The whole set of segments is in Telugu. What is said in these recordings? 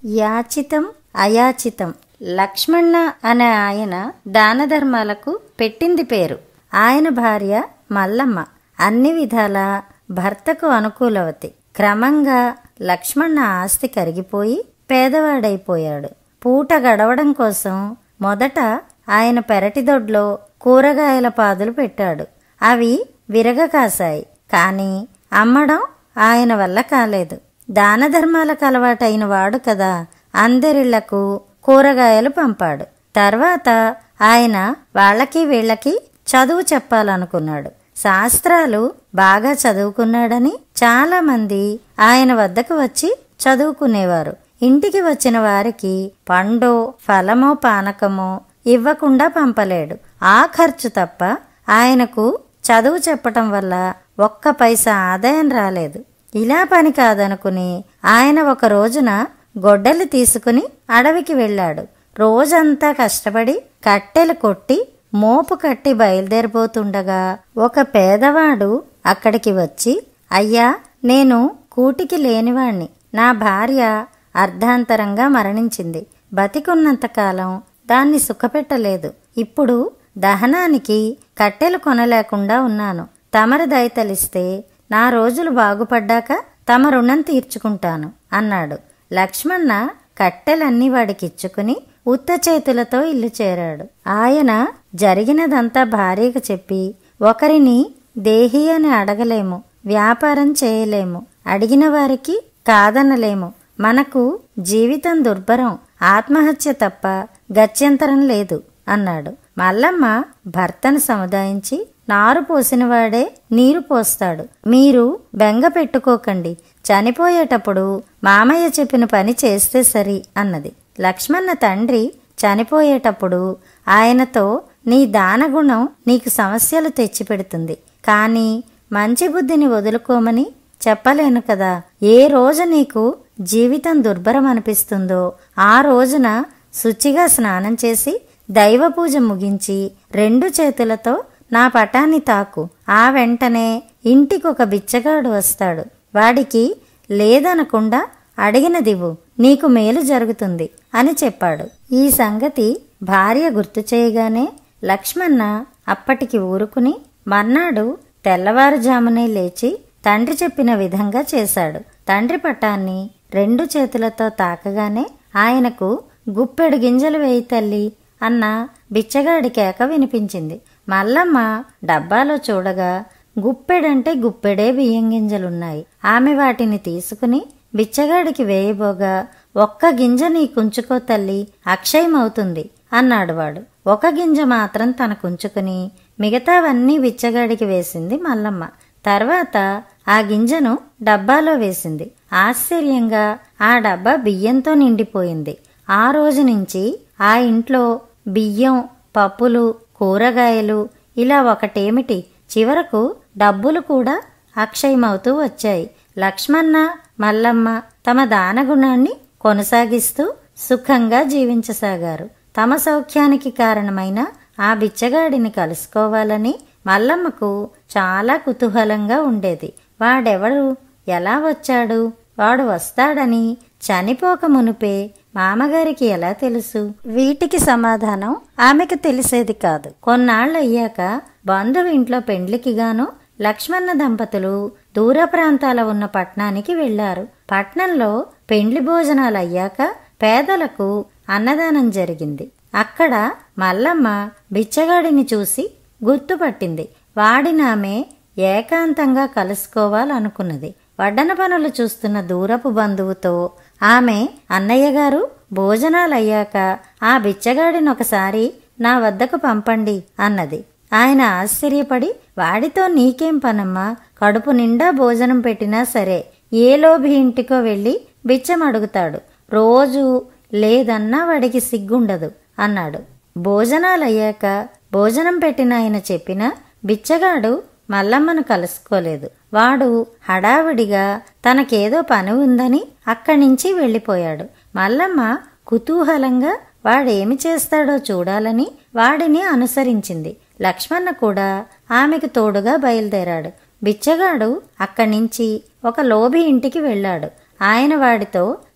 యాచితం అయాచితం లక్ష్మణ అనే ఆయన దాన ధర్మాలకు పెట్టింది పేరు ఆయన భార్య మల్లమ్మ అన్ని విధాల భర్తకు అనుకూలవతి క్రమంగా లక్ష్మణ ఆస్తి కరిగిపోయి పేదవాడైపోయాడు పూట గడవడం కోసం మొదట ఆయన పెరటిదొడ్లో కూరగాయల పాదులు పెట్టాడు అవి విరగ కాశాయి కానీ అమ్మడం ఆయన వల్ల కాలేదు దాన ధర్మాలకు అలవాటైన వాడు కదా అందరిళ్లకు కూరగాయలు పంపాడు తర్వాత ఆయన వాళ్ళకి వీళ్ళకి చదువు చెప్పాలనుకున్నాడు శాస్త్రాలు బాగా చదువుకున్నాడని చాలా మంది ఆయన వద్దకు వచ్చి చదువుకునేవారు ఇంటికి వచ్చిన వారికి పండో ఫలమో పానకమో ఇవ్వకుండా పంపలేడు ఆ ఖర్చు తప్ప ఆయనకు చదువు చెప్పటం వల్ల ఒక్క పైసా ఆదాయం రాలేదు ఇలా పని కాదనుకుని ఆయన ఒక రోజున గొడ్డలి తీసుకుని అడవికి వెళ్ళాడు రోజంతా కష్టపడి కట్టెలు కొట్టి మోపు కట్టి బయలుదేరిపోతుండగా ఒక పేదవాడు అక్కడికి వచ్చి అయ్యా నేను కూటికి లేనివాణ్ణి నా భార్య అర్ధాంతరంగా మరణించింది బతికున్నంతకాలం దాన్ని సుఖపెట్టలేదు ఇప్పుడు దహనానికి కట్టెలు కొనలేకుండా ఉన్నాను తమరి దయతలిస్తే నా రోజులు బాగుపడ్డాక తమ రుణం తీర్చుకుంటాను అన్నాడు లక్ష్మణ కట్టెలన్నీ వాడికిచ్చుకుని ఉత్త చేతులతో ఇల్లు చేరాడు ఆయన జరిగినదంతా భార్యకు చెప్పి ఒకరిని దేహి అని అడగలేము వ్యాపారం చేయలేము అడిగిన వారికి కాదనలేము మనకు జీవితం దుర్భరం ఆత్మహత్య తప్ప గత్యంతరం లేదు అన్నాడు మల్లమ్మ భర్తను సముదాయించి నారు పోసినవాడే నీరు పోస్తాడు మీరు బెంగ పెట్టుకోకండి చనిపోయేటప్పుడు మామయ్య చెప్పిన పని చేస్తే సరి అన్నది లక్ష్మణ తండ్రి చనిపోయేటప్పుడు ఆయనతో నీ దానగుణం నీకు సమస్యలు తెచ్చిపెడుతుంది కానీ మంచి బుద్ధిని వదులుకోమని చెప్పలేను కదా ఏ రోజు నీకు జీవితం దుర్భరం అనిపిస్తుందో ఆ రోజున శుచిగా స్నానం చేసి దైవ పూజ ముగించి రెండు చేతులతో నా పటాన్ని తాకు ఆ వెంటనే ఇంటికొక బిచ్చగాడు వస్తాడు వాడికి లేదనకుండా అడిగినదివ్వు నీకు మేలు జరుగుతుంది అని చెప్పాడు ఈ సంగతి భార్య గుర్తు చేయగానే లక్ష్మణ అప్పటికి ఊరుకుని మర్నాడు తెల్లవారుజామునే లేచి తండ్రి చెప్పిన విధంగా చేశాడు తండ్రి పటాన్ని రెండు చేతులతో తాకగానే ఆయనకు గుప్పెడు గింజలు వేయి తల్లి అన్న బిచ్చగాడి కేక వినిపించింది మల్లమ్మ డబ్బాలో చూడగా గుప్పెడంటే గుప్పెడే బియ్యం గింజలున్నాయి ఆమె వాటిని తీసుకుని బిచ్చగాడికి వేయబోగా ఒక్క గింజ నీకుంచుకో తల్లి అక్షయమవుతుంది అన్నాడు వాడు ఒక గింజ మాత్రం తనకుంచుకుని మిగతావన్నీ బిచ్చగాడికి వేసింది మల్లమ్మ తర్వాత ఆ గింజను డబ్బాలో వేసింది ఆశ్చర్యంగా ఆ డబ్బా బియ్యంతో నిండిపోయింది ఆ రోజు నుంచి ఆ ఇంట్లో బియ్యం పప్పులు కూరగాయలు ఇలా ఒకటేమిటి చివరకు డబ్బులు కూడా అక్షయమవుతూ వచ్చాయి లక్ష్మణ మల్లమ్మ తమ దానగుణాన్ని కొనసాగిస్తూ సుఖంగా జీవించసాగారు తమ సౌఖ్యానికి కారణమైన ఆ బిచ్చగాడిని కలుసుకోవాలని మల్లమ్మకు చాలా కుతూహలంగా ఉండేది వాడెవడు ఎలా వచ్చాడు వాడు వస్తాడని చనిపోక మునుపే మామగారికి ఎలా తెలుసు వీటికి సమాధానం ఆమెకు తెలిసేది కాదు కొన్నాళ్ళయ్యాక బంధువు ఇంట్లో పెండ్లికి గాను లక్ష్మణ దంపతులు దూర ప్రాంతాల ఉన్న పట్నానికి వెళ్లారు పట్నంలో పెండ్లి భోజనాలయ్యాక పేదలకు అన్నదానం జరిగింది అక్కడ మల్లమ్మ బిచ్చగాడిని చూసి గుర్తుపట్టింది వాడినామె ఏకాంతంగా కలుసుకోవాలనుకున్నది వడ్డన పనులు చూస్తున్న దూరపు బంధువుతో ఆమె అన్నయ్య గారు భోజనాలయ్యాక ఆ బిచ్చగాడిని ఒకసారి నా వద్దకు పంపండి అన్నది ఆయన ఆశ్చర్యపడి వాడితో నీకేం పనమ్మా కడుపు నిండా భోజనం పెట్టినా సరే ఏ లోభి ఇంటికో వెళ్ళి బిచ్చం అడుగుతాడు రోజు లేదన్నా వాడికి సిగ్గుండదు అన్నాడు భోజనాలయ్యాక భోజనం పెట్టిన ఆయన చెప్పిన బిచ్చగాడు మల్లమ్మను కలుసుకోలేదు వాడు హడావిడిగా తనకేదో పని ఉందని అక్కడి నుంచి వెళ్ళిపోయాడు మల్లమ్మ కుతూహలంగా వాడేమి చేస్తాడో చూడాలని వాడిని అనుసరించింది లక్ష్మణ కూడా ఆమెకు తోడుగా బయలుదేరాడు బిచ్చగాడు అక్కడి నుంచి ఒక లోభి ఇంటికి వెళ్ళాడు ఆయన వాడితో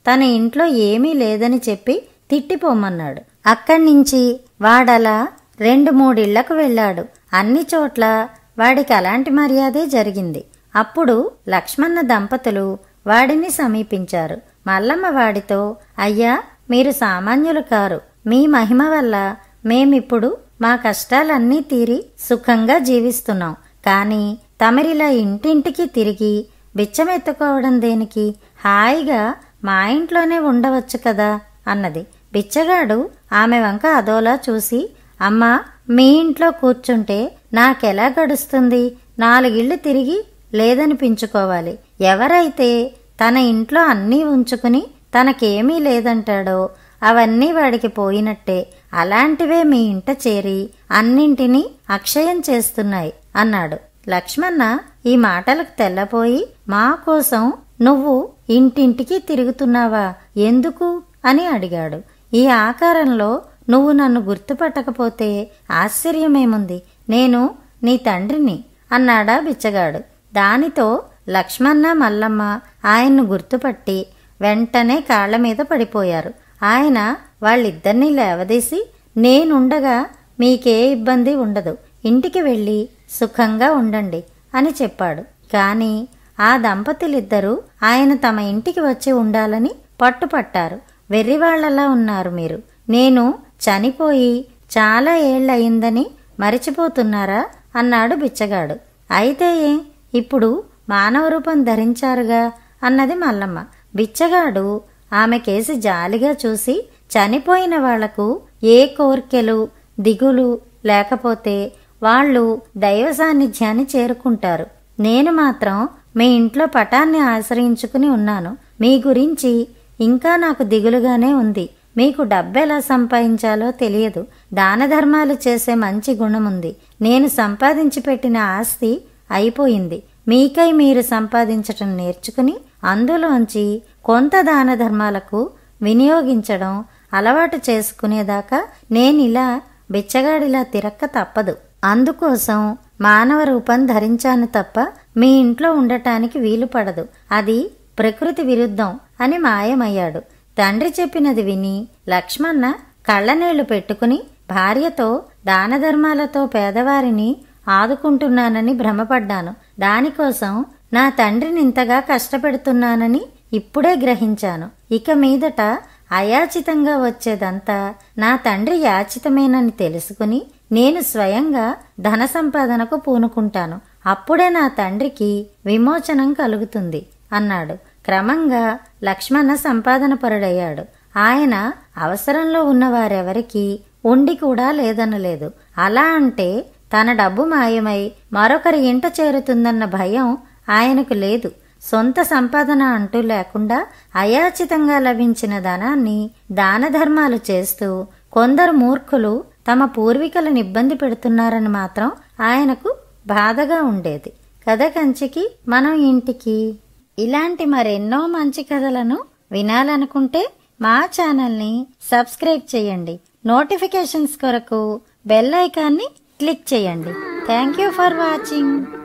తన ఇంట్లో ఏమీ లేదని చెప్పి తిట్టిపోమన్నాడు అక్కడి నుంచి వాడలా రెండు మూడిళ్లకు వెళ్ళాడు అన్ని చోట్ల వాడికి అలాంటి మర్యాదే జరిగింది అప్పుడు లక్ష్మణ దంపతులు వాడిని సమీపించారు మల్లమ్మ వాడితో అయ్యా మీరు సామాన్యులు కారు మీ మహిమ వల్ల మేమిప్పుడు మా కష్టాలన్నీ తీరి సుఖంగా జీవిస్తున్నాం కానీ తమరిలా ఇంటింటికి తిరిగి బిచ్చమెత్తుకోవడం దేనికి హాయిగా మా ఇంట్లోనే ఉండవచ్చు కదా అన్నది బిచ్చగాడు ఆమె వంక అదోలా చూసి అమ్మా మీ ఇంట్లో కూర్చుంటే నాకెలా గడుస్తుంది నాలుగిళ్ళు తిరిగి లేదనిపించుకోవాలి ఎవరైతే తన ఇంట్లో అన్నీ ఉంచుకుని తనకేమీ లేదంటాడో అవన్నీ వాడికి పోయినట్టే అలాంటివే మీ ఇంట చేరి అన్నింటినీ అక్షయం చేస్తున్నాయి అన్నాడు లక్ష్మణ ఈ మాటలకు తెల్లపోయి మా కోసం నువ్వు ఇంటింటికి తిరుగుతున్నావా ఎందుకు అని అడిగాడు ఈ ఆకారంలో నువ్వు నన్ను గుర్తుపట్టకపోతే ఆశ్చర్యమేముంది నేను నీ తండ్రిని అన్నాడా బిచ్చగాడు దానితో లక్ష్మణ మల్లమ్మ ఆయన్ను గుర్తుపట్టి వెంటనే కాళ్ల మీద పడిపోయారు ఆయన వాళ్ళిద్దరినీ లేవదీసి నేనుండగా మీకే ఇబ్బంది ఉండదు ఇంటికి వెళ్ళి సుఖంగా ఉండండి అని చెప్పాడు కాని ఆ దంపతులిద్దరూ ఆయన తమ ఇంటికి వచ్చి ఉండాలని పట్టుపట్టారు వెర్రివాళ్లలా ఉన్నారు మీరు నేను చనిపోయి చాలా ఏళ్లయిందని మరిచిపోతున్నారా అన్నాడు బిచ్చగాడు అయితే ఏ ఇప్పుడు మానవ రూపం ధరించారుగా అన్నది మల్లమ్మ బిచ్చగాడు ఆమె కేసి జాలిగా చూసి చనిపోయిన వాళ్లకు ఏ కోర్కెలు దిగులు లేకపోతే వాళ్ళు దైవ సాన్నిధ్యాన్ని చేరుకుంటారు నేను మాత్రం మీ ఇంట్లో పటాన్ని ఆశ్రయించుకుని ఉన్నాను మీ గురించి ఇంకా నాకు దిగులుగానే ఉంది మీకు డబ్బెలా సంపాదించాలో తెలియదు దాన ధర్మాలు చేసే మంచి గుణముంది నేను సంపాదించి పెట్టిన ఆస్తి అయిపోయింది మీకై మీరు సంపాదించటం నేర్చుకుని అందులోంచి కొంత దాన ధర్మాలకు వినియోగించడం అలవాటు చేసుకునేదాకా నేనిలా బిచ్చగాడిలా తిరక్క తప్పదు అందుకోసం మానవ రూపం ధరించాను తప్ప మీ ఇంట్లో ఉండటానికి వీలు పడదు అది ప్రకృతి విరుద్ధం అని మాయమయ్యాడు తండ్రి చెప్పినది విని లక్ష్మణ కళ్ళనీళ్లు పెట్టుకుని భార్యతో దాన ధర్మాలతో పేదవారిని ఆదుకుంటున్నానని భ్రమపడ్డాను దానికోసం నా తండ్రిని ఇంతగా కష్టపెడుతున్నానని ఇప్పుడే గ్రహించాను ఇక మీదట అయాచితంగా వచ్చేదంతా నా తండ్రి యాచితమేనని తెలుసుకుని నేను స్వయంగా ధన సంపాదనకు పూనుకుంటాను అప్పుడే నా తండ్రికి విమోచనం కలుగుతుంది అన్నాడు క్రమంగా లక్ష్మణ సంపాదన పరుడయ్యాడు ఆయన అవసరంలో ఉన్న వారెవరికీ ఉండి కూడా లేదనలేదు అలా అంటే తన డబ్బు మాయమై మరొకరి ఇంట చేరుతుందన్న భయం ఆయనకు లేదు సొంత సంపాదన అంటూ లేకుండా అయాచితంగా లభించిన ధనాన్ని దాన ధర్మాలు చేస్తూ కొందరు మూర్ఖులు తమ పూర్వీకులను ఇబ్బంది పెడుతున్నారని మాత్రం ఆయనకు బాధగా ఉండేది కథ కంచికి మనం ఇంటికి ఇలాంటి మరెన్నో మంచి కథలను వినాలనుకుంటే మా ఛానల్ని సబ్స్క్రైబ్ చేయండి నోటిఫికేషన్స్ కొరకు బెల్ ఐకాన్ని క్లిక్ చేయండి థ్యాంక్ యూ ఫర్ వాచింగ్